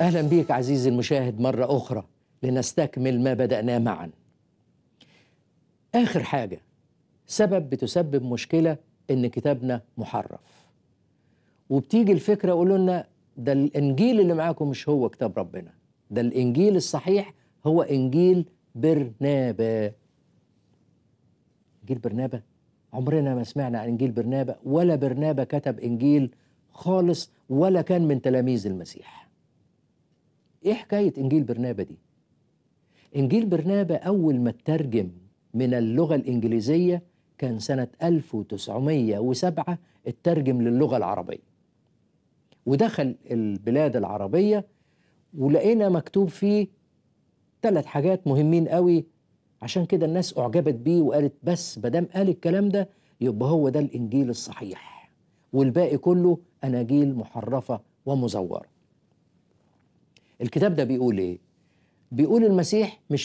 اهلا بيك عزيزي المشاهد مره اخرى لنستكمل ما بداناه معا اخر حاجه سبب بتسبب مشكله ان كتابنا محرف وبتيجي الفكره يقولوا لنا ده الانجيل اللي معاكم مش هو كتاب ربنا ده الانجيل الصحيح هو انجيل برنابا انجيل برنابا عمرنا ما سمعنا عن انجيل برنابا ولا برنابا كتب انجيل خالص ولا كان من تلاميذ المسيح ايه حكايه انجيل برنابا دي انجيل برنابا اول ما اترجم من اللغه الانجليزيه كان سنه 1907 اترجم للغه العربيه ودخل البلاد العربيه ولقينا مكتوب فيه ثلاث حاجات مهمين قوي عشان كده الناس اعجبت بيه وقالت بس مادام قال الكلام ده يبقى هو ده الانجيل الصحيح والباقي كله اناجيل محرفه ومزوره الكتاب ده بيقول ايه بيقول المسيح مش